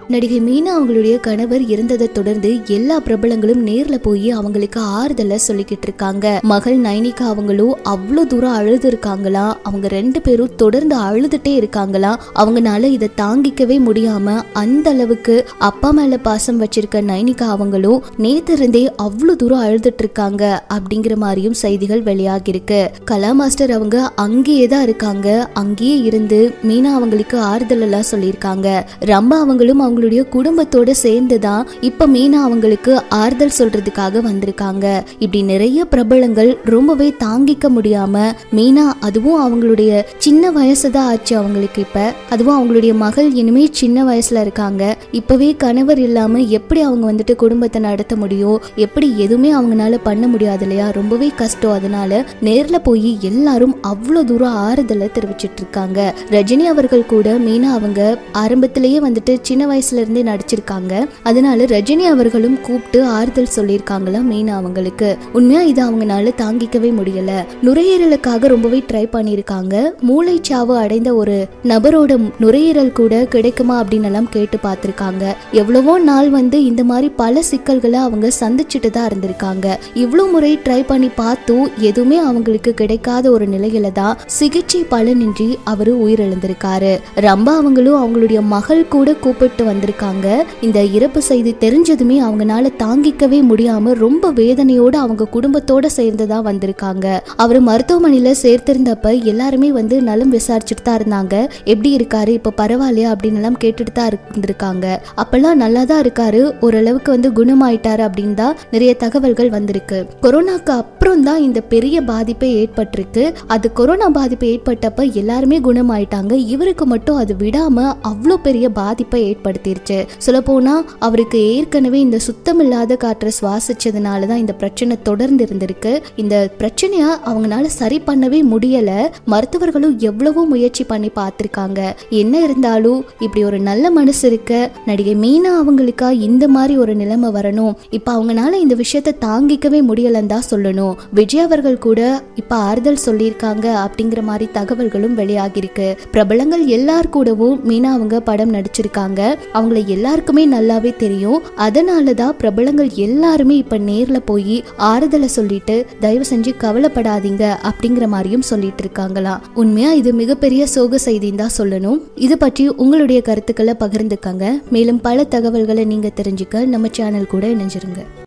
நடிகை மீனா அவங்களுடைய கணவர் இறந்ததை தொடர்ந்து எல்லா பிரபலங்களும் நேர்ல போய் அவங்களுக்கு ஆறுதலை சொல்லிக்கிட்டு இருக்காங்க மகள் நைனிகா அவங்களும் அவ்வளோ தூரம் அழுது இருக்காங்களா அவங்க ரெண்டு பேரும் தொடர்ந்து அழுதுட்டே இருக்காங்களா அவங்கனால இதை தாங்கிக்கவே முடியாம அந்த அளவுக்கு அப்பா மேல பாசம் வச்சிருக்க நைனிகா அவங்களும் நேத்து இருந்தே அவ்வளோ தூரம் அழுதுட்டு இருக்காங்க அப்படிங்கிற மாதிரியும் செய்திகள் வெளியாகி இருக்கு கலா மாஸ்டர் அவங்க அங்கேயே தான் இருக்காங்க அங்கேயே இருந்து மீனா அவங்களுக்கு ஆறுதல் எல்லாம் சொல்லியிருக்காங்க ரம்பா அவங்களும் அவங்களுடைய குடும்பத்தோட சேர்ந்து தான் இப்ப மீனா அவங்களுக்கு ஆறுதல் சொல்றதுக்காக வந்திருக்காங்க இப்படி நிறைய பிரபலங்கள் ரொம்பவே தாங்கிக்க முடியாம மீனா அதுவும் அவங்களுடைய சின்ன வயசு தான் ஆச்சு அவங்களுக்கு இப்ப அதுவும் அவங்களுடைய மகள் இனிமே சின்ன வயசுல இருக்காங்க இப்பவே கணவர் இல்லாம எப்படி அவங்க வந்துட்டு குடும்பத்தை நடத்த முடியும் எப்படி எதுவுமே அவங்கனால பண்ண முடியாது இல்லையா ரொம்பவே கஷ்டம் அதனால நேர்ல போய் எல்லாரும் அவ்வளவு தூரம் ஆறுதலை தெரிவிச்சிட்டு இருக்காங்க ரஜினி அவர்கள் கூட மீனா அவங்க ஆரம்பத்திலேயே வந்துட்டு சின்ன வயசுல இருந்தே நடிச்சிருக்காங்க அதனால ரஜினி அவர்களும் கூப்பிட்டு ஆறுதல் சொல்லியிருக்காங்களா மீனா அவங்களுக்கு உண்மையா இது அவங்கனால தாங்கிக்கவே முடியல நுரையீரலுக்காக ரொம்பவே ட்ரை பண்ணியிருக்காங்க மூளைச்சாவு அடைந்த ஒரு நபரோட நுரையீரல் கூட கிடைக்குமா அப்படின்னு எல்லாம் கேட்டு பார்த்திருக்காங்க எவ்வளவோ நாள் வந்து இந்த மாதிரி பல சிக்கல்களை அவங்க சந்திச்சுட்டு தான் இருந்திருக்காங்க இவ்வளோ முறை ட்ரை பண்ணி பார்த்தும் எதுவுமே அவங்களுக்கு கிடைக்காத ஒரு நிலையில தான் சிகிச்சை பலனின்றி அவரு உயிரிழந்திருக்காரு ரம்பா அவங்களும் அவங்களுடைய மகள் கூட கூப்பிட்டு வந்திருக்காங்க இந்த இறப்பு செய்தி தெரிஞ்சதுமே அவங்கனால தாங்கிக்கவே முடியாம ரொம்ப வேதனையோட அவங்க குடும்பத்தோட சேர்ந்து தான் வந்திருக்காங்க அவர் மருத்துவமனையில சேர்த்திருந்தப்ப எல்லாருமே வந்து நலம் விசாரிச்சுட்டு தான் இருந்தாங்க எப்படி இருக்காரு இப்ப பரவாயில்லையா அப்படின்னு எல்லாம் கேட்டுட்டு தான் இருந்திருக்காங்க அப்பெல்லாம் நல்லா தான் இருக்காரு ஓரளவுக்கு வந்து குணமாயிட்டாரு அப்படின்னு தான் நிறைய தகவல்கள் வந்திருக்கு கொரோனாக்கு அப்புறம் தான் இந்த பெரிய பாதிப்பே ஏற்பட்டிருக்கு அது கொரோனா பாதிப்பு ஏற்பட்டப்ப எல்லாருமே குணமாயிட்டாங்க இவருக்கு மட்டும் அது விடாம அவ்வளோ பெரிய பாதிப்பை ஏற்படுத்திருச்சு சொல்லப்போனா அவருக்கு ஏற்கனவே இந்த சுத்தமில்லாத காற்றை சுவாசிச்சதுனால தான் இந்த பிரச்சனை தொடர்ந்து இருந்திருக்கு இந்த பிரச்சனையை அவங்களால சரி பண்ணவே முடியல மருத்துவர்களும் எவ்வளவோ முயற்சி பண்ணி பார்த்திருக்காங்க என்ன இருந்தாலும் இப்படி ஒரு நல்ல மனசு இருக்க நடிகை மீனா அவங்களுக்கா இந்த மாதிரி ஒரு நிலைமை வரணும் இப்ப அவங்கனால இந்த விஷயத்த தாங்கிக்கவே முடியலன்னு தான் சொல்லணும் விஜய் அவர்கள் கூட இப்ப ஆறுதல் சொல்லியிருக்காங்க அப்படிங்கிற மாதிரி தகவல்களும் வெளியாகிருக்கு பிரபலங்கள் எல்லார் கூடவும் மீனா அவங்க படம் நடிச்சிருக்காங்க அவங்கள எல்லாருக்குமே நல்லாவே தெரியும் அதனால தான் பிரபலங்கள் எல்லாருமே இப்ப நேர்ல போய் ஆறுதலை சொல்லிட்டு தயவு செஞ்சு கவலைப்படாதீங்க அப்படிங்கிற மாதிரியும் சொல்லிட்டு இருக்காங்களாம் உண்மையா இது மிகப்பெரிய சோக செய்தின்னு தான் சொல்லணும் இது பற்றி உங்களுடைய கருத்துக்களை பகிர்ந்துக்கங்க மேலும் பல தகவல்களை நீங்க தெரிஞ்சுக்க நம்ம சேனல் கூட இணைஞ்சிருங்க